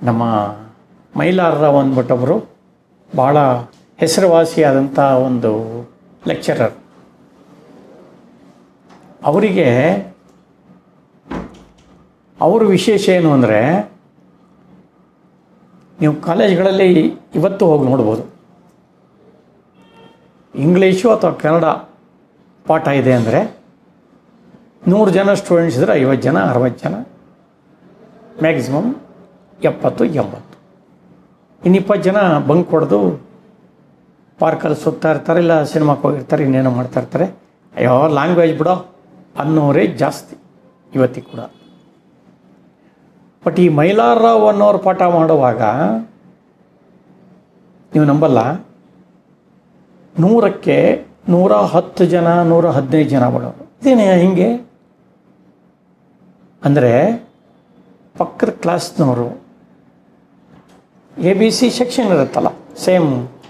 ನಮ್ಮ ಮೈಲಾರರಾವ್ ಅಂದ್ಬಿಟ್ಟೊಬ್ಬರು ಭಾಳ ಹೆಸರುವಾಸಿಯಾದಂಥ ಒಂದು ಲೆಕ್ಚರರ್ ಅವರಿಗೆ ಅವ್ರ ವಿಶೇಷ ಏನು ಅಂದರೆ ನೀವು ಕಾಲೇಜ್ಗಳಲ್ಲಿ ಇವತ್ತು ಹೋಗಿ ನೋಡ್ಬೋದು ಇಂಗ್ಲೀಷು ಅಥವಾ ಕನ್ನಡ ಪಾಠ ಇದೆ ಅಂದರೆ ನೂರು ಜನ ಸ್ಟೂಡೆಂಟ್ಸ್ ಇದ್ದರೆ ಐವತ್ತು ಜನ ಅರವತ್ತು ಜನ ಮ್ಯಾಕ್ಸಿಮಮ್ ಎಪ್ಪತ್ತು ಎಂಬತ್ತು ಇನ್ನು ಇಪ್ಪತ್ತು ಜನ ಬಂಕ್ ಹೊಡೆದು ಪಾರ್ಕಲ್ಲಿ ಸುತ್ತಾ ಇರ್ತಾರೆ ಇಲ್ಲ ಸಿನಿಮಾಕ್ಕೆ ಹೋಗಿರ್ತಾರೆ ಇನ್ನೇನೋ ಮಾಡ್ತಾ ಇರ್ತಾರೆ ಅಯ್ಯೋ ಲ್ಯಾಂಗ್ವೇಜ್ ಬಿಡೋ ಅನ್ನೋರೇ ಜಾಸ್ತಿ ಇವತ್ತಿಗೆ ಕೂಡ ಬಟ್ ಈ ಮೈಲಾರರಾವ್ ಅನ್ನೋರು ಪಾಠ ಮಾಡುವಾಗ ನೀವು ನಂಬಲ್ಲ ನೂರಕ್ಕೆ ನೂರ ಹತ್ತು ಜನ ನೂರ ಹದಿನೈದು ಜನ ಬಿಡೋರು ಇದೇನೇ ಹಿಂಗೆ ಅಂದರೆ ಪಕ್ಕದ ಕ್ಲಾಸ್ನವರು ಎ ಬಿ ಸಿ ಸೆಕ್ಷನ್ ಇರುತ್ತಲ್ಲ ಸೇಮ್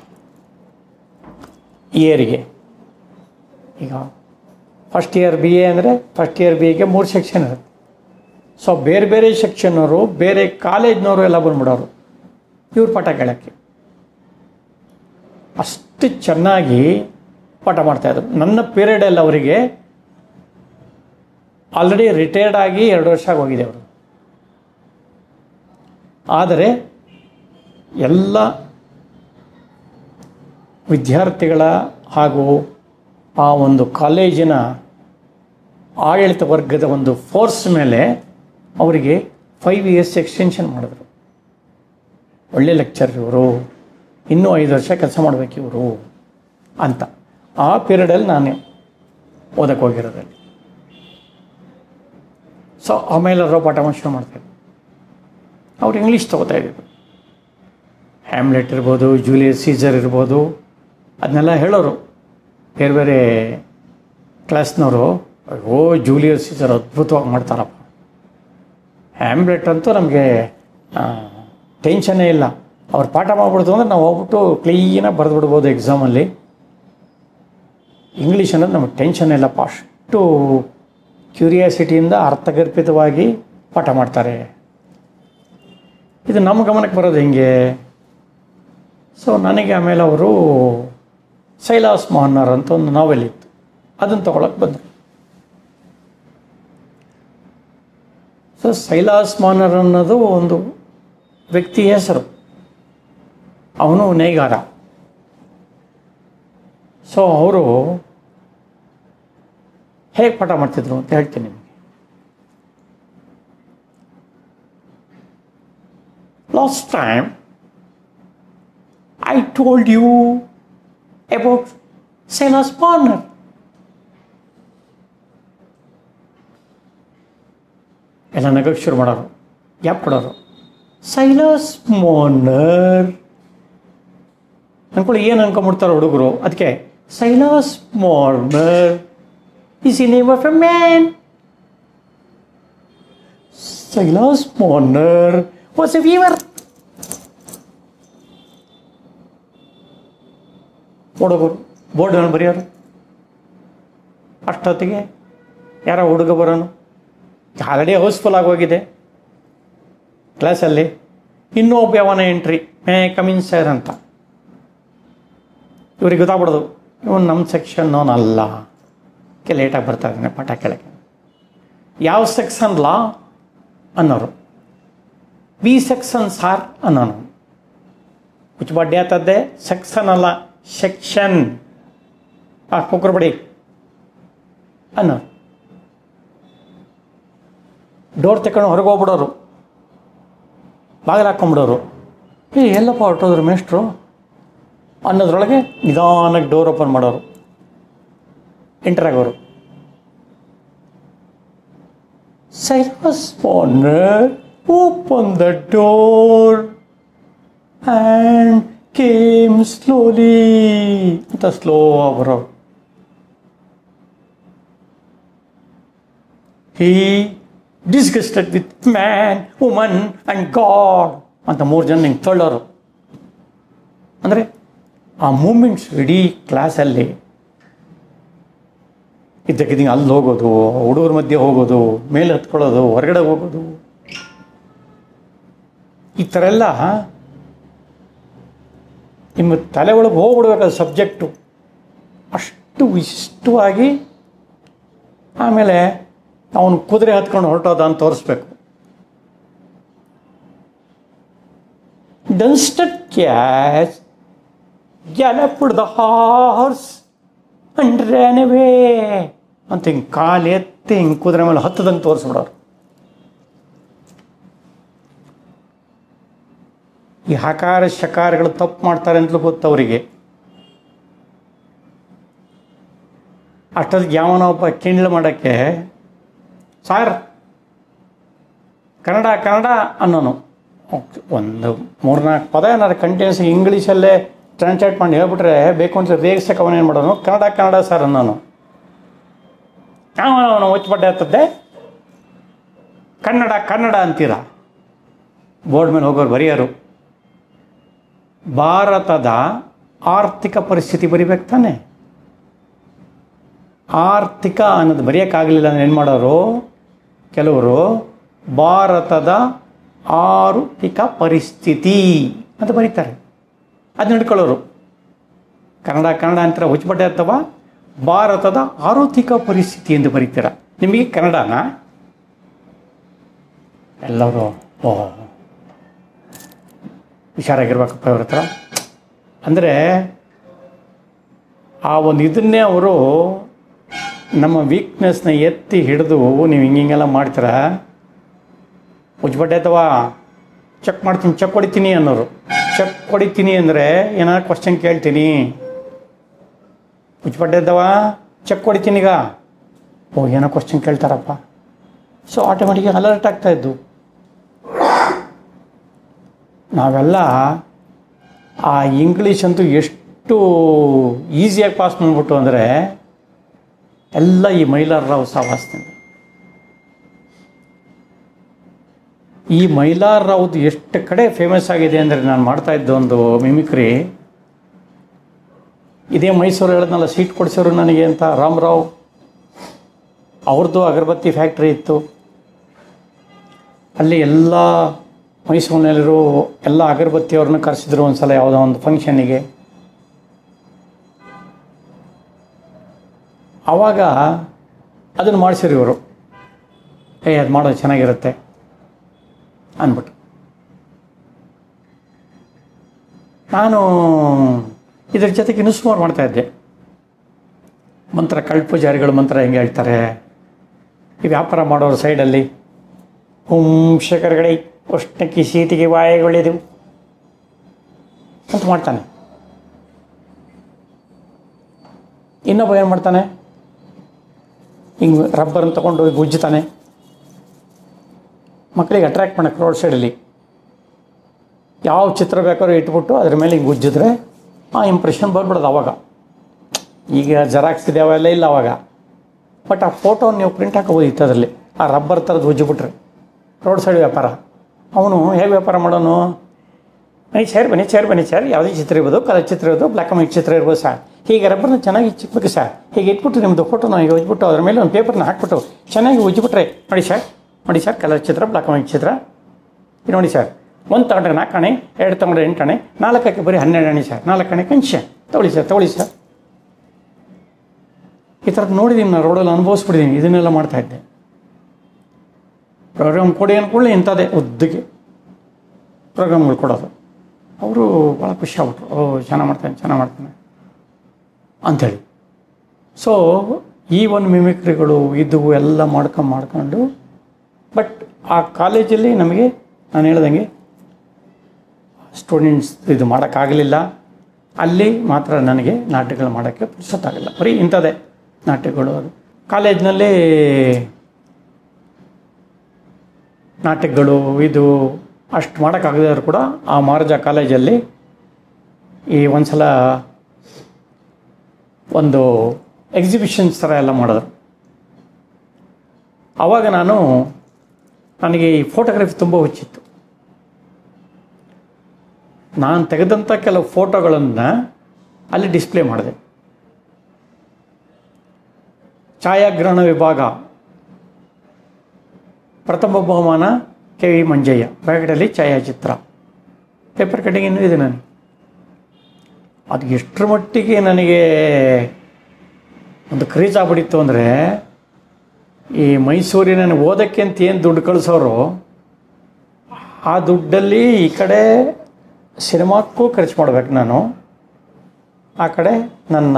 ಇಯರಿಗೆ ಈಗ ಫಸ್ಟ್ ಇಯರ್ ಬಿ ಎ ಅಂದರೆ ಫಸ್ಟ್ ಇಯರ್ ಬಿ ಎಗೆ ಮೂರು ಸೆಕ್ಷನ್ ಇರುತ್ತೆ ಸೊ ಬೇರೆ ಬೇರೆ ಸೆಕ್ಷನ್ನವರು ಬೇರೆ ಕಾಲೇಜ್ನವರು ಎಲ್ಲ ಬಂದ್ಬಿಡೋರು ಇವ್ರ ಪಾಠ ಕೇಳೋಕ್ಕೆ ಅಷ್ಟು ಚೆನ್ನಾಗಿ ಪಾಠ ಮಾಡ್ತಾಯಿದ್ರು ನನ್ನ ಪೀರಿಯಡಲ್ಲಿ ಅವರಿಗೆ ಆಲ್ರೆಡಿ ರಿಟೈರ್ಡ್ ಆಗಿ ಎರಡು ವರ್ಷ ಆಗೋಗಿದೆ ಅವರು ಆದರೆ ಎಲ್ಲ ವಿದ್ಯಾರ್ಥಿಗಳ ಹಾಗೂ ಆ ಒಂದು ಕಾಲೇಜಿನ ಆಡಳಿತ ವರ್ಗದ ಒಂದು ಫೋರ್ಸ್ ಮೇಲೆ ಅವರಿಗೆ ಫೈವ್ ಇಯರ್ಸ್ ಎಕ್ಸ್ಟೆನ್ಷನ್ ಮಾಡಿದ್ರು ಒಳ್ಳೆ ಲೆಕ್ಚರ್ ಇವರು ಇನ್ನೂ ಐದು ವರ್ಷ ಕೆಲಸ ಮಾಡಬೇಕು ಇವರು ಅಂತ ಆ ಪೀರಿಯಡಲ್ಲಿ ನಾನು ಓದಕ್ಕೆ ಹೋಗಿರೋದಲ್ಲಿ ಸೊ ಆಮೇಲೆ ಅವರು ಪಾಠ ಮಾಡಿ ಶುರು ಮಾಡ್ತಾಯಿದ್ರು ಅವ್ರು ಇಂಗ್ಲೀಷ್ ತೊಗೋತಾ ಇದ್ದಿದ್ದು ಹ್ಯಾಮ್ಲೆಟ್ ಇರ್ಬೋದು ಜೂಲಿಯಸ್ ಸೀಸರ್ ಇರ್ಬೋದು ಅದನ್ನೆಲ್ಲ ಹೇಳೋರು ಬೇರೆ ಬೇರೆ ಕ್ಲಾಸ್ನವರು ಓ ಜೂಲಿಯಸ್ ಸೀಸರ್ ಅದ್ಭುತವಾಗಿ ಮಾಡ್ತಾರಪ್ಪ ಹ್ಯಾಮ್ಲೆಟ್ ಅಂತೂ ನಮಗೆ ಟೆನ್ಷನ್ನೇ ಇಲ್ಲ ಅವ್ರು ಪಾಠ ಮಾಡ್ಬಿಡ್ತು ಅಂದರೆ ನಾವು ಹೋಗ್ಬಿಟ್ಟು ಕ್ಲೀನಾಗಿ ಬರೆದು ಬಿಡ್ಬೋದು ಎಕ್ಸಾಮಲ್ಲಿ ಇಂಗ್ಲೀಷ್ ಅನ್ನೋದು ನಮಗೆ ಟೆನ್ಷನ್ ಇಲ್ಲಪ್ಪ ಅಷ್ಟು ಕ್ಯೂರಿಯಾಸಿಟಿಯಿಂದ ಅರ್ಥಗರ್ಭಿತವಾಗಿ ಪಾಠ ಮಾಡ್ತಾರೆ ಇದು ನಮ್ಮ ಗಮನಕ್ಕೆ ಬರೋದು ಹೆಂಗೆ ಸೊ ನನಗೆ ಆಮೇಲೆ ಅವರು ಸೈಲಾಸ್ ಮೋಹನ್ನರ್ ಅಂತ ಒಂದು ನಾವೆಲ್ ಇತ್ತು ಅದನ್ನು ತೊಗೊಳಕ್ಕೆ ಬಂದರು ಸೊ ಸೈಲಾಸ್ ಮೋಹನರ್ ಅನ್ನೋದು ಒಂದು ವ್ಯಕ್ತಿ ಹೆಸರು ಅವನು ನೇಯ್ಗಾರ ಸೊ ಅವರು ಹೇಗೆ ಪಾಠ ಮಾಡ್ತಿದ್ರು ಅಂತ ಹೇಳ್ತೀನಿ ನಿಮಗೆ last time I told you about Silas Marner ಎಲ್ಲ ನಗಕ್ಕೆ ಶುರು ಮಾಡೋರು ಗ್ಯಾಪ್ ಕೊಡೋರು ಸೈಲಾಸ್ ಮಾರ್ನರ್ ಅನ್ಕೊಳ್ಳಿ ಏನು ಅನ್ಕೊಂಬಿಡ್ತಾರೆ ಹುಡುಗರು ಅದಕ್ಕೆ Silas Marner is the name of a man. Silas Marner was a weaver. ಹುಡುಗರು ಬೋರ್ಡ್ ಬರೆಯೋರು ಅಷ್ಟೊತ್ತಿಗೆ ಯಾರೋ ಹುಡುಗ ಬರೋನು ಆಲ್ರೆಡಿ ಹೌಸ್ಫುಲ್ ಆಗೋಗಿದೆ ಕ್ಲಾಸಲ್ಲಿ ಇನ್ನೂ ಒಬ್ಬ ಯಾವನ ಎಂಟ್ರಿ ಮೇ ಕಮಿನ್ ಸರ್ ಅಂತ ಇವ್ರಿಗೆ ಗೊತ್ತಾಗ್ಬಿಡೋದು ಇವನು ನಮ್ಮ ಸೆಕ್ಷನ್ ಅಲ್ಲ ಕೆ ಲೇಟಾಗಿ ಬರ್ತಾ ಇದ್ದಾನೆ ಪಾಠ ಕೆಳಗೆ ಯಾವ ಸೆಕ್ಷನ್ ಲಾ ಅನ್ನೋರು ಬಿ ಸೆಕ್ಷನ್ ಸಾರ್ ಅನ್ನೋನು ಹುಚ್ಚು ಬಡ್ಡಿ ಆತದ್ದೆ ಸೆಕ್ಷನ್ ಅಲ್ಲ ಸೆಕ್ಷನ್ ಆ ಕುಕ್ಕರ್ ಬಡಿ ಅನ್ನೋರು ಡೋರ್ ತಗೊಂಡು ಹೊರಗೆ ಹೋಗ್ಬಿಡೋರು ಬಾಗಿಲು ಹಾಕ್ಕೊಂಬಿಡೋರು ಏ ಎಲ್ಲಪ್ಪ ಹೊರಟೋದ್ರು ಮೇಷ್ಟ್ರು ಅನ್ನೋದ್ರೊಳಗೆ ನಿಧಾನಕ್ಕೆ ಡೋರ್ ಓಪನ್ ಮಾಡೋರು ಎಂಟರ್ ಆಗೋರು Silas Marner open the door and came slowly ಅಂತ ಸ್ಲೋ ಬರೋರು he disgusted with man woman and god ಅಂತ ಮೂರು ಜನ ಹಿಂಗೆ ತಳ್ಳೋರು ಅಂದರೆ ಆ ಮೂಮೆಂಟ್ಸ್ ಇಡೀ ಕ್ಲಾಸಲ್ಲಿ ಇದ್ದಕ್ಕಿದ್ದಂಗೆ ಅಲ್ಲಿ ಹೋಗೋದು ಹುಡುಗರ ಮಧ್ಯೆ ಹೋಗೋದು ಮೇಲೆ ಹತ್ಕೊಳ್ಳೋದು ಹೊರಗಡೆ ಹೋಗೋದು ಈ ಥರ ಎಲ್ಲ ನಿಮ್ಮ ತಲೆ ಒಳಗೆ ಹೋಗ್ಬಿಡ್ಬೇಕಾದ ಸಬ್ಜೆಕ್ಟು ಅಷ್ಟು ವಿಶಿಷ್ಟವಾಗಿ ಆಮೇಲೆ ಅವನು ಕುದುರೆ ಹತ್ಕೊಂಡು ಹೊರಟೋದ ಅಂತ ತೋರಿಸ್ಬೇಕು Dunstan catch galloped the horse and ran away ಅಂತ ಹಿಂಗೆ ಕಾಲು ಎತ್ತಿ ಹಿಂಗೆ ಕುದುರೆ ಮೇಲೆ ಹತ್ತದಂಗೆ ತೋರಿಸ್ಬಿಡೋರು ಈ ಹಕಾರ ಶಕಾರಗಳು ತಪ್ಪು ಮಾಡ್ತಾರೆ ಅಂತಲೂ ಗೊತ್ತು ಅವರಿಗೆ ಅಷ್ಟೊತ್ತಿಗೆ ಯಾವನೋ ಒಬ್ಬ ಕಿಂಡ್ಲು ಮಾಡೋಕ್ಕೆ ಸಾರ್ ಕನ್ನಡ ಕನ್ನಡ ಅನ್ನೋನು ಒಂದು ಮೂರ್ನಾಲ್ಕು ಪದ ಏನಾರು ಕಂಟಿನ್ಯೂಸ್ ಇಂಗ್ಲೀಷಲ್ಲೇ ಟ್ರಾನ್ಸ್ಲೇಟ್ ಮಾಡಿ ಹೇಳ್ಬಿಟ್ರೆ ಬೇಕು ಅಂತ ರೇಗಿಸಕ್ಕೆ ಅವನೇನು ಮಾಡೋನು ಕನ್ನಡ ಕನ್ನಡ ಸರ್ ಅನ್ನೋನು ಅವನು ಒಚ್ಚಬಡ್ಡೆ ಹತ್ತದೆ ಕನ್ನಡ ಕನ್ನಡ ಅಂತೀರ ಬೋರ್ಡ್ ಮೇಲೆ ಹೋಗೋರು ಬರೆಯೋರು ಭಾರತದ ಆರ್ಥಿಕ ಪರಿಸ್ಥಿತಿ ಬರಿಬೇಕು ತಾನೆ ಆರ್ಥಿಕ ಅನ್ನೋದು ಬರೆಯೋಕ್ಕಾಗಲಿಲ್ಲ ಅಂದ್ರೆ ಏನು ಮಾಡೋರು ಕೆಲವರು ಭಾರತದ ಆರ್ಥಿಕ ಪರಿಸ್ಥಿತಿ ಅಂತ ಬರೀತಾರೆ ಅದನ್ನ ಹಿಡ್ಕೊಳ್ಳೋರು ಕನ್ನಡ ಕನ್ನಡ ಅಂತರ ಹುಚ್ಚಬಟ್ಟೆ ಅಥವಾ ಭಾರತದ ಆರ್ಥಿಕ ಪರಿಸ್ಥಿತಿ ಎಂದು ಬರೀತೀರ ನಿಮಗೆ ಕನ್ನಡನ ಎಲ್ಲರೂ ಓ ಹುಷಾರಾಗಿರ್ಬೇಕಪ್ಪ ಇವ್ರ ಹತ್ರ ಅಂದರೆ ಆ ಒಂದು ಇದನ್ನೇ ಅವರು ನಮ್ಮ ವೀಕ್ನೆಸ್ನ ಎತ್ತಿ ಹಿಡಿದು ನೀವು ಹಿಂಗಿಂಗೆಲ್ಲ ಮಾಡ್ತೀರ ಉಜ್ಬಡ್ಡೆ ಅಥವಾ ಚೆಕ್ ಮಾಡ್ತೀನಿ ಚೆಕ್ ಹೊಡಿತೀನಿ ಅನ್ನೋರು ಚೆಕ್ ಹೊಡಿತೀನಿ ಅಂದರೆ ಏನಾದ್ರು ಕ್ವಶನ್ ಕೇಳ್ತೀನಿ ಉಜ್ಬಡ್ಡೆ ಇದ್ದವ ಚೆಕ್ ಹೊಡಿತೀನಿ ಈಗ ಓ ಏನೋ ಕ್ವಶನ್ ಕೇಳ್ತಾರಪ್ಪ ಸೊ ಆಟೋಮೆಟಿಕ್ ಅಲರ್ಟ್ ಆಗ್ತಾ ಇದ್ದು ನಾವೆಲ್ಲ ಆ ಇಂಗ್ಲೀಷ್ ಅಂತೂ ಎಷ್ಟು ಈಸಿಯಾಗಿ ಪಾಸ್ ಮಾಡಿಬಿಟ್ಟು ಅಂದರೆ ಎಲ್ಲ ಈ ಮೈಲಾರರಾವ್ ಸಹವಾಸದಿಂದ ಈ ಮೈಲಾರರಾವ್ದು ಎಷ್ಟು ಕಡೆ ಫೇಮಸ್ ಆಗಿದೆ ಅಂದರೆ ನಾನು ಮಾಡ್ತಾ ಇದ್ದ ಒಂದು ಮಿಮಿಕ್ರಿ ಇದೇ ಮೈಸೂರು ಹೇಳಿದ್ನಲ್ಲ ಸೀಟ್ ಕೊಡಿಸೋರು ನನಗೆ ಅಂತ ರಾಮರಾವ್ ಅವ್ರದ್ದು ಅಗರಬತ್ತಿ ಫ್ಯಾಕ್ಟ್ರಿ ಇತ್ತು ಅಲ್ಲಿ ಎಲ್ಲ ಮೈಸೂರಿನಲ್ಲಿರೋ ಎಲ್ಲ ಅಗರಬತ್ತಿಯವ್ರನ್ನ ಕರೆಸಿದ್ರು ಒಂದು ಸಲ ಯಾವುದೋ ಒಂದು ಫಂಕ್ಷನ್ನಿಗೆ ಆವಾಗ ಅದನ್ನು ಮಾಡಿಸಿರು ಇವರು ಏ ಅದು ಮಾಡೋದು ಚೆನ್ನಾಗಿರುತ್ತೆ ಅಂದ್ಬಿಟ್ಟು ನಾನು ಇದ್ರ ಜೊತೆಗೆ ಇನ್ನೂ ಸುಮಾರು ಮಾಡ್ತಾ ಇದ್ದೆ ಮಂತ್ರ ಕಳ್ ಪೂಜಾರಿಗಳು ಮಂತ್ರ ಹೆಂಗೆ ಹೇಳ್ತಾರೆ ಈ ವ್ಯಾಪಾರ ಮಾಡೋರು ಸೈಡಲ್ಲಿ ಓಂ ಶೇಖರಗಡೆ ಉಷ್ಣಕ್ಕಿ ಸೀಟಿಗೆ ವಾಯಗೊಳ್ಳಿದೆವು ಅಂತ ಮಾಡ್ತಾನೆ ಇನ್ನೊಬ್ಬ ಏನು ಮಾಡ್ತಾನೆ ಹಿಂಗೆ ರಬ್ಬರನ್ನು ತೊಗೊಂಡು ಹೋಗಿ ಉಜ್ಜುತ್ತಾನೆ ಮಕ್ಕಳಿಗೆ ಅಟ್ರ್ಯಾಕ್ಟ್ ಮಾಡೋಕ್ಕೆ ರೋಡ್ ಸೈಡಲ್ಲಿ ಯಾವ ಚಿತ್ರ ಬೇಕಾದ್ರೂ ಇಟ್ಬಿಟ್ಟು ಅದ್ರ ಮೇಲೆ ಹಿಂಗೆ ಉಜ್ಜಿದ್ರೆ ಆ ಇಂಪ್ರೆಷನ್ ಬರ್ಬಿಡೋದು ಅವಾಗ ಈಗ ಜೆರಾಕ್ಸ್ ಇದೆ ಅವೆಲ್ಲ ಇಲ್ಲ ಅವಾಗ ಬಟ್ ಆ ಫೋಟೋ ನೀವು ಪ್ರಿಂಟ್ ಹಾಕೋಬೋದಿತ್ತು ಅದರಲ್ಲಿ ಆ ರಬ್ಬರ್ ಥರದ್ದು ಉಜ್ಜಿಬಿಟ್ರೆ ರೋಡ್ ಸೈಡ್ ವ್ಯಾಪಾರ ಅವನು ಹೇಗೆ ವ್ಯಾಪಾರ ಮಾಡೋನು ಬನ್ನಿ ಸರ್ ಬನ್ನಿ ಸರ್ ಬನ್ನಿ ಸರ್ ಯಾವುದೇ ಚಿತ್ರ ಇರ್ಬೋದು ಕಲರ್ ಚಿತ್ರ ಇರ್ಬೋದು ಬ್ಲ್ಯಾಕ್ ಆ್ಯಂಡ್ ವೈಟ್ ಚಿತ್ರ ಇರ್ಬೋದು ಸರ್ ಹೀಗೆ ರಬ್ಬರ್ನ ಚೆನ್ನಾಗಿ ಚಿಕ್ಕಬೇಕು ಸರ್ ಹೀಗೆ ಇಟ್ಬಿಟ್ಟು ನಿಮ್ಮದು ಫೋಟೋನ ಹೀಗೆ ಉಜ್ಬಿಟ್ಟು ಅದ್ರ ಮೇಲೆ ಒಂದು ಪೇಪರ್ನ ಹಾಕ್ಬಿಟ್ಟು ಚೆನ್ನಾಗಿ ಉಜ್ಜಿಬಿಟ್ರೆ ನೋಡಿ ಸರ್ ನೋಡಿ ಸರ್ ಕಲರ್ ಚಿತ್ರ ಬ್ಲ್ಯಾಕ್ ಆ್ಯಂಡ್ ವೈಟ್ ಚಿತ್ರ ಇದು ನೋಡಿ ಸರ್ ಒಂದು ತಗೊಂಡ್ರೆ ನಾಲ್ಕು ಅಣೆ ಎರಡು ತಗೊಂಡ್ರೆ ಎಂಟು ಅಣೆ ನಾಲ್ಕಕ್ಕೆ ಬರೀ ಹನ್ನೆರಡು ಅಣೆ ಸರ್ ನಾಲ್ಕು ಅಣೆ ಕಂಚ ತೊಗೊಳ್ಳಿ ಸರ್ ತೊಗೊಳ್ಳಿ ಸರ್ ಈ ಥರದ್ದು ನೋಡಿದ್ದೀನಿ ನಾನು ರೋಡಲ್ಲಿ ಅನುಭವಿಸ್ಬಿಟ್ಟಿದ್ದೀನಿ ಇದನ್ನೆಲ್ಲ ಮಾಡ್ತಾ ಇದ್ದೆ ಪ್ರೋಗ್ರಾಮ್ ಕೊಡಿ ಅಂದ್ಕೊಳ್ಳಿ ಇಂಥದ್ದೇ ಉದ್ದಕ್ಕೆ ಪ್ರೋಗ್ರಾಮ್ಗಳು ಕೊಡೋದು ಅವರು ಭಾಳ ಖುಷಿ ಆಗ್ಬಿಟ್ರು ಓ ಚೆನ್ನಾಗಿ ಮಾಡ್ತಾನೆ ಚೆನ್ನಾಗಿ ಮಾಡ್ತಾನೆ ಅಂಥೇಳಿ ಸೊ ಈ ಒಂದು ಮಿಮಿಕ್ರಿಗಳು ಇದು ಎಲ್ಲ ಮಾಡ್ಕೊಂಡು ಮಾಡ್ಕೊಂಡು ಬಟ್ ಆ ಕಾಲೇಜಲ್ಲಿ ನಮಗೆ ನಾನು ಹೇಳ್ದಂಗೆ ಸ್ಟೂಡೆಂಟ್ಸ್ ಇದು ಮಾಡೋಕ್ಕಾಗಲಿಲ್ಲ ಅಲ್ಲಿ ಮಾತ್ರ ನನಗೆ ನಾಟ್ಯಗಳು ಮಾಡೋಕ್ಕೆ ಪುರ್ಸೊತ್ತಾಗಲ್ಲ ಬರೀ ಇಂಥದ್ದೇ ನಾಟ್ಯಗಳು ಅದು ಕಾಲೇಜ್ನಲ್ಲಿ ನಾಟಕಗಳು ಇದು ಅಷ್ಟು ಮಾಡೋಕ್ಕಾಗದೇ ಇದ್ರು ಕೂಡ ಆ ಮಹಾರಾಜ ಕಾಲೇಜಲ್ಲಿ ಈ ಒಂದು ಸಲ ಒಂದು ಎಕ್ಸಿಬಿಷನ್ಸ್ ಥರ ಎಲ್ಲ ಮಾಡಿದ್ರು ಆವಾಗ ನಾನು ನನಗೆ ಈ ಫೋಟೋಗ್ರಫಿ ತುಂಬ ಹುಚ್ಚಿತ್ತು ನಾನು ತೆಗೆದಂಥ ಕೆಲವು ಫೋಟೋಗಳನ್ನು ಅಲ್ಲಿ ಡಿಸ್ಪ್ಲೇ ಮಾಡಿದೆ ಛಾಯಾಗ್ರಹಣ ವಿಭಾಗ ಪ್ರಥಮ ಬಹುಮಾನ ಕೆ ವಿ ಮಂಜಯ್ಯ ಬ್ಯಾಕೆಟಲ್ಲಿ ಛಾಯಾಚಿತ್ರ ಪೇಪರ್ ಕಟ್ಟಿಂಗ್ ಇನ್ನೂ ಇದೆ ನನಗೆ ಅದು ಎಷ್ಟರ ಮಟ್ಟಿಗೆ ನನಗೆ ಒಂದು ಕ್ರೇಜ್ ಆಗ್ಬಿಟ್ಟಿತ್ತು ಅಂದರೆ ಈ ಮೈಸೂರಿನ ನನಗೆ ಓದೋಕ್ಕೆ ಅಂತ ಏನು ದುಡ್ಡು ಕಳಿಸೋರು ಆ ದುಡ್ಡಲ್ಲಿ ಈ ಕಡೆ ಸಿನಿಮಾಕ್ಕೂ ಖರ್ಚು ಮಾಡ್ಬೇಕು ನಾನು ಆ ಕಡೆ ನನ್ನ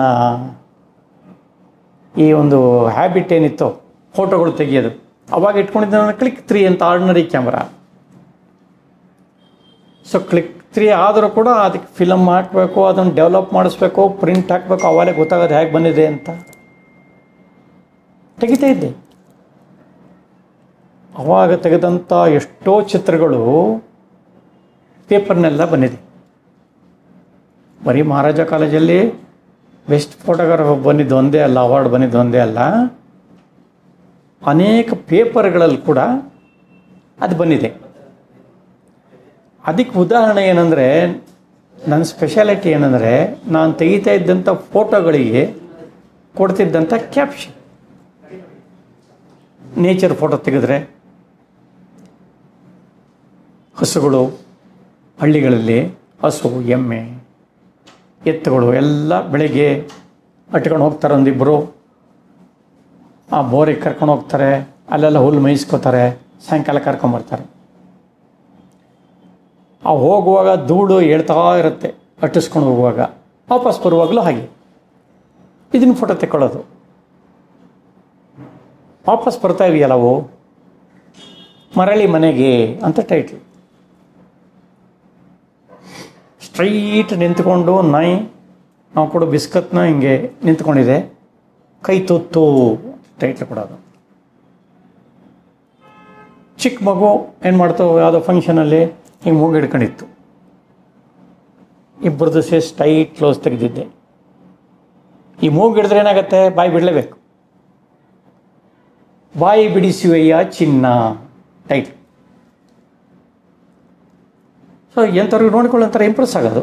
ಈ ಒಂದು ಹ್ಯಾಬಿಟ್ ಏನಿತ್ತು ಫೋಟೋಗಳು ತೆಗಿಯೋದು ಅವಾಗ ಇಟ್ಕೊಂಡಿದ್ದೆ ನಾನು ಕ್ಲಿಕ್ ತ್ರೀ ಅಂತ ordinary camera so click three ಆದರೂ ಕೂಡ ಅದಕ್ಕೆ ಫಿಲಮ್ ಹಾಕಬೇಕು ಅದನ್ನು ಡೆವಲಪ್ ಮಾಡಿಸ್ಬೇಕು ಪ್ರಿಂಟ್ ಹಾಕಬೇಕು ಅವಾಗಲೇ ಗೊತ್ತಾಗೋದು ಹೇಗೆ ಬಂದಿದೆ ಅಂತ ತೆಗಿತಾ ಇದ್ದೆ ಅವಾಗ ತೆಗೆದಂಥ ಎಷ್ಟೋ ಚಿತ್ರಗಳು ಪೇಪರ್ನೆಲ್ಲ ಬಂದಿದೆ ಬರೀ ಮಹಾರಾಜ ಕಾಲೇಜಲ್ಲಿ ಬೆಸ್ಟ್ ಫೋಟೋಗ್ರಾಫರ್ ಬಂದಿದ್ದು ಒಂದೇ ಅಲ್ಲ ಅವಾರ್ಡ್ ಬಂದಿದ್ದು ಒಂದೇ ಅಲ್ಲ ಅನೇಕ ಪೇಪರ್ಗಳಲ್ಲಿ ಕೂಡ ಅದು ಬಂದಿದೆ ಅದಕ್ಕೆ ಉದಾಹರಣೆ ಏನಂದರೆ ನನ್ನ ಸ್ಪೆಷಾಲಿಟಿ ಏನಂದರೆ ನಾನು ತೆಗಿತಾ ಇದ್ದಂಥ ಫೋಟೋಗಳಿಗೆ ಕೊಡ್ತಿದ್ದಂಥ ಕ್ಯಾಪ್ಷನ್ ನೇಚರ್ ಫೋಟೋ ತೆಗೆದ್ರೆ ಹಸುಗಳು ಹಳ್ಳಿಗಳಲ್ಲಿ ಹಸು ಎಮ್ಮೆ ಎತ್ತುಗಳು ಎಲ್ಲ ಬೆಳಿಗ್ಗೆ ಅಟ್ಕೊಂಡು ಹೋಗ್ತಾರೆ ಒಂದಿಬ್ಬರು ಆ ಬೋರಿಗೆ ಕರ್ಕೊಂಡು ಹೋಗ್ತಾರೆ ಅಲ್ಲೆಲ್ಲ ಹುಲ್ಲು ಮೇಯಿಸ್ಕೋತಾರೆ ಸಾಯಂಕಾಲ ಕರ್ಕೊಂಬರ್ತಾರೆ ಆ ಹೋಗುವಾಗ ಧೂಳು ಹೇಳ್ತಾ ಇರುತ್ತೆ ಅಟ್ಟಿಸ್ಕೊಂಡು ಹೋಗುವಾಗ ವಾಪಸ್ ಬರುವಾಗಲೂ ಹಾಗೆ ಇದನ್ನು ಫೋಟೋ ತೆಕ್ಕೊಳ್ಳೋದು ವಾಪಸ್ ಬರ್ತಾ ಇದೆಯಲ್ಲ ಅವು ಮರಳಿ ಮನೆಗೆ ಅಂತ ಟೈಟ್ಲ್ ಸ್ಟ್ರೈಟ್ ನಿಂತ್ಕೊಂಡು ನಾಯಿ ನಾವು ಕೊಡೋ ಬಿಸ್ಕತ್ನ ಹಿಂಗೆ ನಿಂತ್ಕೊಂಡಿದೆ ಕೈ ತುತ್ತು ಟೈಟ್ಲ್ ಕೊಡೋದು ಚಿಕ್ಕ ಮಗು ಏನು ಮಾಡ್ತು ಯಾವುದೋ ಫಂಕ್ಷನಲ್ಲಿ ಹಿಂಗೆ ಮೂಗು ಹಿಡ್ಕೊಂಡಿತ್ತು ಇಬ್ಬರದ್ದು ಸೇ ಸ್ಟೈಟ್ ಕ್ಲೋಸ್ ತೆಗೆದಿದ್ದೆ ಈ ಮೂಗು ಹಿಡಿದ್ರೆ ಏನಾಗುತ್ತೆ ಬಾಯಿ ಬಿಡಲೇಬೇಕು ಬಾಯಿ ಬಿಡಿಸುವೆಯ ಚಿನ್ನ ಟೈಟ್ ಸೊ ಎಂಥವ್ರಿಗೆ ನೋಡ್ಕೊಳ್ಳೋ ಒಂಥರ ಇಂಪ್ರೆಸ್ ಆಗೋದು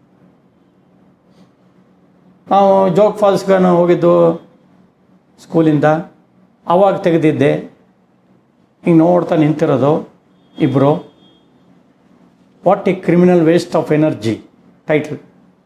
ನಾವು ಜೋಗ್ ಫಾಲ್ಸ್ಗೆ ನಾವು ಹೋಗಿದ್ದು ಸ್ಕೂಲಿಂದ ಆವಾಗ ತೆಗೆದಿದ್ದೆ ಹಿಂಗೆ ನೋಡ್ತಾ ನಿಂತಿರೋದು ಇಬ್ಬರು what a criminal waste of energy title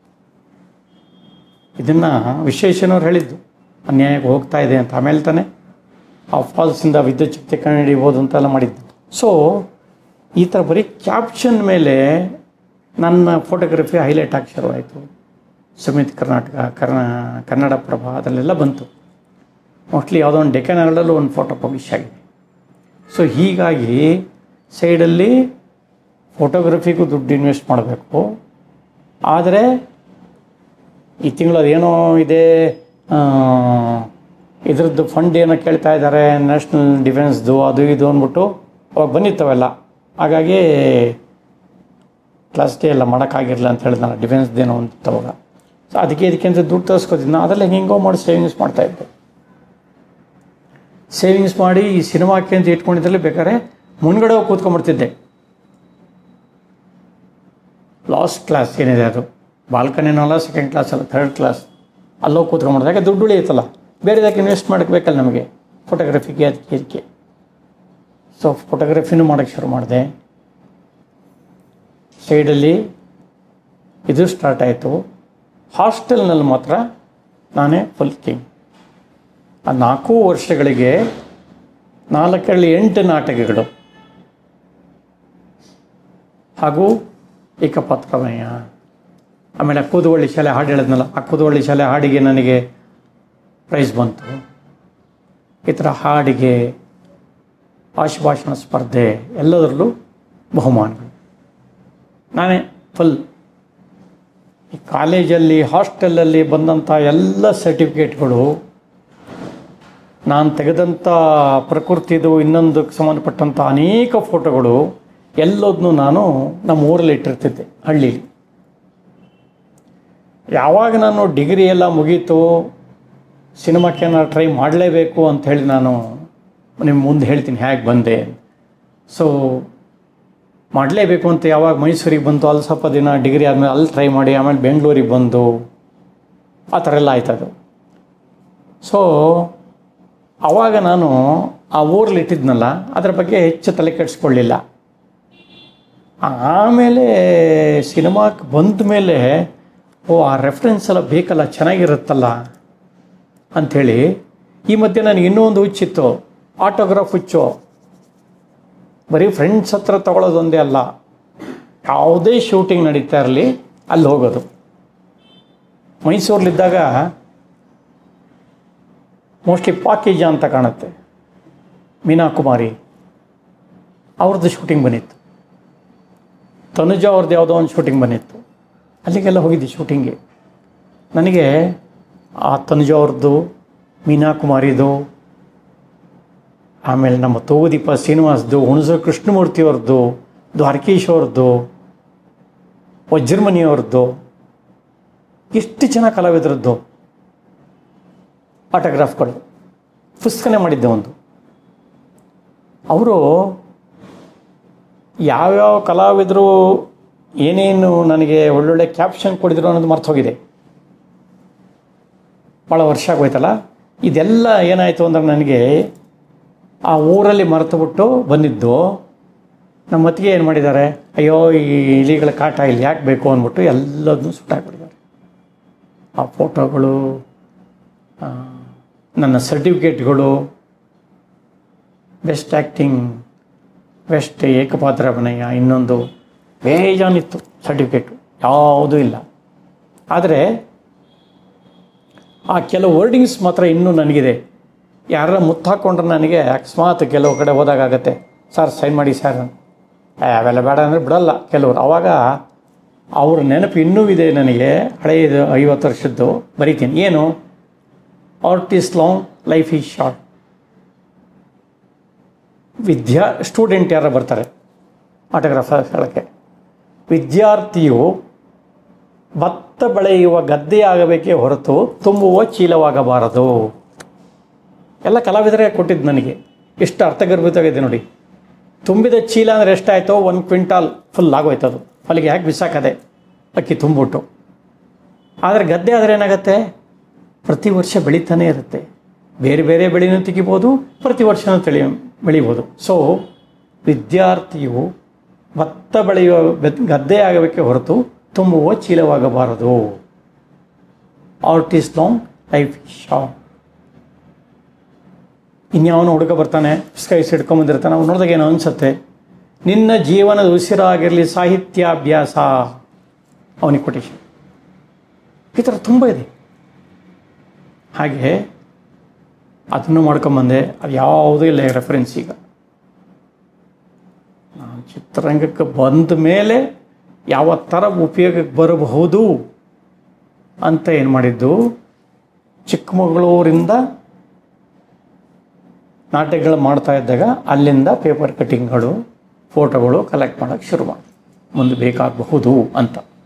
ಇದನ್ನು ವಿಶ್ವೇಶ್ವರವ್ರು ಹೇಳಿದ್ದು ಅನ್ಯಾಯಕ್ಕೆ ಹೋಗ್ತಾ ಇದೆ ಅಂತ ಆಮೇಲೆ ತಾನೆ ಆ ಫಾಲ್ಸಿಂದ ವಿದ್ಯುತ್ ಶಕ್ತಿ ಕಂಡುಹಿಡಿಬೋದು ಅಂತೆಲ್ಲ ಮಾಡಿದ್ದು ಸೊ ಈ ಥರ ಬರೀ ಕ್ಯಾಪ್ಷನ್ ಮೇಲೆ ನನ್ನ ಫೋಟೋಗ್ರಫಿ ಹೈಲೈಟ್ ಆಗಿ ಶುರುವಾಯಿತು ಸುಮಿತ್ ಕರ್ನಾಟಕ ಕರ್ನಾ ಕನ್ನಡ ಪ್ರಭ ಅದರಲ್ಲೆಲ್ಲ ಬಂತು ಮೋಸ್ಟ್ಲಿ ಯಾವುದೋ ಒಂದು ಡೆಕ್ಕನ್ ಹರಡಲ್ಲೂ ಒಂದು ಫೋಟೋ ಪಬ್ಲಿಷ್ ಆಗಿದೆ ಸೊ ಹೀಗಾಗಿ ಸೈಡಲ್ಲಿ ಫೋಟೋಗ್ರಫಿಗೂ ದುಡ್ಡು ಇನ್ವೆಸ್ಟ್ ಮಾಡಬೇಕು ಆದರೆ ಈ ತಿಂಗಳು ಅದೇನೋ ಇದೆ ಆ, ಇದ್ರದ್ದು ಫಂಡ್ ಏನೋ ಕೇಳ್ತಾ ಇದ್ದಾರೆ ನ್ಯಾಷನಲ್ ಡಿಫೆನ್ಸ್ದು ಅದು ಇದು ಅಂದ್ಬಿಟ್ಟು ಅವಾಗ ಬಂದಿತ್ತವೆಲ್ಲ ಹಾಗಾಗಿ ಕ್ಲಾಸ್ ಡೇ ಎಲ್ಲ ಮಾಡೋಕ್ಕಾಗಿರಲಿಲ್ಲ ಅಂತ ಹೇಳಿದ್ನಲ್ಲ ಡಿಫೆನ್ಸ್ದೇನೋ ಅಂತಿತ್ತು ಅವಾಗ ಸೊ ಅದಕ್ಕೆ ಇದಕ್ಕೆ ಅಂತ ದುಡ್ಡು ತರಿಸ್ಕೋತಿದ್ದೆ ನಾ ಅದೆಲ್ಲ ಹೆಂಗೋ ಮಾಡಿ ಸೇವಿಂಗ್ಸ್ ಮಾಡ್ತಾಯಿದ್ದೆ ಸೇವಿಂಗ್ಸ್ ಮಾಡಿ ಈ ಸಿನಿಮಾಕ್ಕೆ ಅಂತ ಇಟ್ಕೊಂಡಿದ್ರಲ್ಲಿ ಬೇಕಾದ್ರೆ ಮುನ್ಗಡೆ ಹೋಗಿ ಕೂತ್ಕೊಂಡ್ಬಿಡ್ತಿದ್ದೆ ಲಾಸ್ಟ್ ಕ್ಲಾಸ್ ಏನಿದೆ ಅದು ಬಾಲ್ಕನಿನಲ್ಲ ಸೆಕೆಂಡ್ ಕ್ಲಾಸ್ ಅಲ್ಲ ಥರ್ಡ್ ಕ್ಲಾಸ್ ಅಲ್ಲೋಗಿ ಕೂತ್ಕೊಂಡ್ಬಿಡ್ದೆ ಯಾಕೆ ದುಡ್ಡು ಉಳಿಯುತ್ತಲ್ಲ ಬೇರೆದಕ್ಕೆ ಇನ್ವೆಸ್ಟ್ ಮಾಡೋಕ್ಕೆ ಬೇಕಲ್ಲ ನಮಗೆ ಫೋಟೋಗ್ರಫಿಗೆ ಅದಕ್ಕೆ ಇದಕ್ಕೆ ಸೊ ಫೋಟೋಗ್ರಫಿನೂ ಮಾಡೋಕ್ಕೆ ಶುರು ಮಾಡಿದೆ ಸೈಡಲ್ಲಿ ಇದು ಸ್ಟಾರ್ಟ್ ಆಯಿತು ಹಾಸ್ಟೆಲ್ನಲ್ಲಿ ಮಾತ್ರ ನಾನೇ ಫುಲ್ ಕಿಂಗ್ ಆ ನಾಲ್ಕು ವರ್ಷಗಳಿಗೆ ನಾಲ್ಕರಲ್ಲಿ ಎಂಟು ನಾಟಕಗಳು ಹಾಗೂ ಏಕಪಾತ್ರಮಯ ಆಮೇಲೆ ಕೂದುವಳ್ಳಿ ಶಾಲೆ ಹಾಡು ಹೇಳಿದ್ನಲ್ಲ ಆ ಕೂದುವಳ್ಳಿ ಶಾಲೆ ಹಾಡಿಗೆ ನನಗೆ ಪ್ರೈಸ್ ಬಂತು ಈ ಥರ ಹಾಡಿಗೆ ಆಶುಭಾಷಣ ಸ್ಪರ್ಧೆ ಎಲ್ಲದರಲ್ಲೂ ಬಹುಮಾನಗಳು ನಾನೇ ಫುಲ್ ಈ ಕಾಲೇಜಲ್ಲಿ ಹಾಸ್ಟೆಲಲ್ಲಿ ಬಂದಂಥ ಎಲ್ಲ ಸರ್ಟಿಫಿಕೇಟ್ಗಳು ನಾನು ತೆಗೆದಂಥ ಪ್ರಕೃತಿದು ಇನ್ನೊಂದಕ್ಕೆ ಸಂಬಂಧಪಟ್ಟಂಥ ಅನೇಕ ಫೋಟೋಗಳು ಎಲ್ಲದನ್ನೂ ನಾನು ನಮ್ಮ ಊರಲ್ಲಿ ಇಟ್ಟಿರ್ತಿದ್ದೆ ಹಳ್ಳೀಲಿ ಯಾವಾಗ ನಾನು ಡಿಗ್ರಿ ಎಲ್ಲ ಮುಗೀತು ಸಿನಿಮಾಕ್ಕೆ ನಾನು ಟ್ರೈ ಮಾಡಲೇಬೇಕು ಅಂತ ಹೇಳಿ ನಾನು ನಿಮ್ಮ ಮುಂದೆ ಹೇಳ್ತೀನಿ ಹೇಗೆ ಬಂದೆ ಸೊ ಮಾಡಲೇಬೇಕು ಅಂತ ಯಾವಾಗ ಮೈಸೂರಿಗೆ ಬಂತು ಅಲ್ಲಿ ಸ್ವಲ್ಪ ದಿನ ಡಿಗ್ರಿ ಆದಮೇಲೆ ಅಲ್ಲಿ ಟ್ರೈ ಮಾಡಿ ಆಮೇಲೆ ಬೆಂಗಳೂರಿಗೆ ಬಂದು ಆ ಥರ ಎಲ್ಲ ಆಯ್ತದು ಸೊ ಆವಾಗ ನಾನು ಆ ಊರಲ್ಲಿ ಇಟ್ಟಿದ್ನಲ್ಲ ಅದರ ಬಗ್ಗೆ ಹೆಚ್ಚು ತಲೆ ಕೆಡಿಸ್ಕೊಳ್ಳಿಲ್ಲ ಆಮೇಲೆ ಸಿನಿಮಾಕ್ಕೆ ಬಂದ ಮೇಲೆ ಓ ಆ ರೆಫರೆನ್ಸ್ ಎಲ್ಲ ಬೇಕಲ್ಲ ಚೆನ್ನಾಗಿರುತ್ತಲ್ಲ ಅಂಥೇಳಿ ಈ ಮಧ್ಯೆ ನನಗೆ ಇನ್ನೂ ಒಂದು ಹುಚ್ಚಿತ್ತು ಆಟೋಗ್ರಾಫ್ ಹುಚ್ಚು ಬರೀ ಫ್ರೆಂಡ್ಸ್ ಹತ್ರ ತಗೊಳ್ಳೋದೊಂದೇ ಅಲ್ಲ ಯಾವುದೇ ಶೂಟಿಂಗ್ ನಡೀತಾ ಇರಲಿ ಅಲ್ಲಿ ಹೋಗೋದು ಮೈಸೂರಲ್ಲಿದ್ದಾಗ ಮೋಸ್ಟ್ಲಿ ಪಾಕೀಜ ಅಂತ ಕಾಣುತ್ತೆ ಮೀನಾ ಕುಮಾರಿ ಅವ್ರದ್ದು ಶೂಟಿಂಗ್ ಬಂದಿತ್ತು ತನುಜ ಅವ್ರದ್ದು ಯಾವುದೋ ಒಂದು ಶೂಟಿಂಗ್ ಬಂದಿತ್ತು ಅಲ್ಲಿಗೆಲ್ಲ ಹೋಗಿದ್ದೆ ಶೂಟಿಂಗ್ಗೆ ನನಗೆ ಆ ತನುಜ ಅವ್ರದ್ದು ಮೀನಾ ಕುಮಾರಿದು ಆಮೇಲೆ ನಮ್ಮ ತೋದೀಪ ಶ್ರೀನಿವಾಸ್ದು ಹುಣಸೂರು ಕೃಷ್ಣಮೂರ್ತಿ ಅವ್ರದ್ದು ದ್ವಾರಕೀಶ್ ಅವ್ರದ್ದು ವಜ್ರಮಣಿಯವ್ರದ್ದು ಎಷ್ಟು ಜನ ಕಲಾವಿದರದ್ದು ಆಟೋಗ್ರಾಫ್ಗಳು ಪುಸ್ತಕನೇ ಮಾಡಿದ್ದೆ ಒಂದು ಅವರು ಯಾವ್ಯಾವ ಕಲಾವಿದರು ಏನೇನು ನನಗೆ ಒಳ್ಳೊಳ್ಳೆ ಕ್ಯಾಪ್ಷನ್ ಕೊಡಿದ್ರು ಅನ್ನೋದು ಮರ್ತು ಹೋಗಿದೆ ಭಾಳ ವರ್ಷ ಆಗೋಯ್ತಲ್ಲ ಇದೆಲ್ಲ ಏನಾಯಿತು ಅಂದ್ರೆ ನನಗೆ ಆ ಊರಲ್ಲಿ ಮರೆತುಬಿಟ್ಟು ಬಂದಿದ್ದು ನಮ್ಮ ಮತ್ತಿಗೆ ಏನು ಮಾಡಿದ್ದಾರೆ ಅಯ್ಯೋ ಈ ಇಲಿಗಳ ಕಾಟ ಇಲ್ಲಿ ಯಾಕೆ ಬೇಕು ಅಂದ್ಬಿಟ್ಟು ಎಲ್ಲದನ್ನೂ ಸುಟ್ಟಾಕ್ಬಿಟ್ಟಿದ್ದಾರೆ ಆ ಫೋಟೋಗಳು ಆ, ನನ್ನ ಸರ್ಟಿಫಿಕೇಟ್ಗಳು ಬೆಸ್ಟ್ ಆ್ಯಕ್ಟಿಂಗ್ ಬೆಸ್ಟ್ ಏಕಪಾತ್ರ ಅಭಿನಯ ಇನ್ನೊಂದು ಬೇಜಾನಿತ್ತು ಸರ್ಟಿಫಿಕೇಟು ಯಾವುದೂ ಇಲ್ಲ ಆದರೆ ಆ ಕೆಲವು ವರ್ಡಿಂಗ್ಸ್ ಮಾತ್ರ ಇನ್ನೂ ನನಗಿದೆ ಯಾರ ಮುತ್ತು ಹಾಕ್ಕೊಂಡ್ರೆ ನನಗೆ ಅಕಸ್ಮಾತ್ ಕೆಲವು ಕಡೆ ಹೋದಾಗತ್ತೆ ಸರ್ ಸೈನ್ ಮಾಡಿ ಸರ್ ಏ, ಅವೆಲ್ಲ ಬೇಡ ಅಂದರೆ ಬಿಡಲ್ಲ ಕೆಲವರು ಆವಾಗ ಅವ್ರ ನೆನಪು ಇನ್ನೂ ಇದೆ ನನಗೆ ಹಳೆಯದು ಐವತ್ತು ವರ್ಷದ್ದು ಬರಿತೀನಿ ಏನು art is long life is short ವಿದ್ಯಾ ಸ್ಟೂಡೆಂಟ್ ಯಾರು ಬರ್ತಾರೆ ಆಟೋಗ್ರಾಫ್ ಹೇಳೋಕ್ಕೆ ವಿದ್ಯಾರ್ಥಿಯು ಭತ್ತ ಬೆಳೆಯುವ ಗದ್ದೆಯಾಗಬೇಕೇ ಹೊರತು ತುಂಬುವ ಚೀಲವಾಗಬಾರದು ಎಲ್ಲ ಕಲಾವಿದರೇ ಕೊಟ್ಟಿದ್ದು ನನಗೆ ಎಷ್ಟು ಅರ್ಥಗರ್ಭಿತವಾಗಿದೆ ನೋಡಿ ತುಂಬಿದ ಚೀಲ ಅಂದರೆ ಎಷ್ಟಾಯಿತೋ ಒಂದು ಕ್ವಿಂಟಾಲ್ ಫುಲ್ ಆಗೋಯ್ತು ಅದು ಅಲ್ಲಿಗೆ ಯಾಕೆ ಬಿಸಾಕದೆ ಅಕ್ಕಿ ತುಂಬಿಟ್ಟು ಆದರೆ ಗದ್ದೆ ಆದರೆ ಏನಾಗುತ್ತೆ ಪ್ರತಿ ವರ್ಷ ಬೆಳೀತಾನೆ ಇರುತ್ತೆ ಬೇರೆ ಬೇರೆ ಬೆಳೆನೂ ತೆಗಿಬೋದು ಪ್ರತಿ ವರ್ಷನೂ ತೆಳಿ ಬೆಳಿಬೋದು ಸೊ ವಿದ್ಯಾರ್ಥಿಯು ಭತ್ತ ಬೆಳೆಯುವ ಬೆತ್- ಗದ್ದೆ ಆಗಬೇಕೆ ಹೊರತು ತುಂಬುವ ಚೀಲವಾಗಬಾರದು art is long life is short ಇನ್ಯಾವನು ಹುಡುಗ ಬರ್ತಾನೆ ಸ್ಕೈಸ್ ಹಿಡ್ಕೊಂಬಂದಿರ್ತಾನೆ ಅವ್ನು ನೋಡಿದಾಗ ಏನೋ ಅನಿಸುತ್ತೆ ನಿನ್ನ ಜೀವನದ ಉಸಿರಾಗಿರಲಿ ಸಾಹಿತ್ಯಾಭ್ಯಾಸ ಅವನಿಗೆ ಕೊಟೇಶನ್ ಈ ಥರ ತುಂಬ ಇದೆ ಹಾಗೆ ಅದನ್ನು ಮಾಡ್ಕೊಂಬಂದೆ ಅದು ಯಾವುದೂ ಇಲ್ಲ ರೆಫರೆನ್ಸ್ ಈಗ ನಾನು ಚಿತ್ರರಂಗಕ್ಕೆ ಬಂದ ಮೇಲೆ ಯಾವ ಥರ ಉಪಯೋಗಕ್ಕೆ ಬರಬಹುದು ಅಂತ ಏನು ಮಾಡಿದ್ದು ಚಿಕ್ಕಮಗಳೂರಿಂದ ನಾಟಕಗಳು ಮಾಡ್ತಾ ಇದ್ದಾಗ ಅಲ್ಲಿಂದ ಪೇಪರ್ ಕಟ್ಟಿಂಗ್ಗಳು ಫೋಟೋಗಳು ಕಲೆಕ್ಟ್ ಮಾಡೋಕ್ಕೆ ಶುರು ಮಾಡಿ ಮುಂದೆ ಬೇಕಾಗಬಹುದು ಅಂತ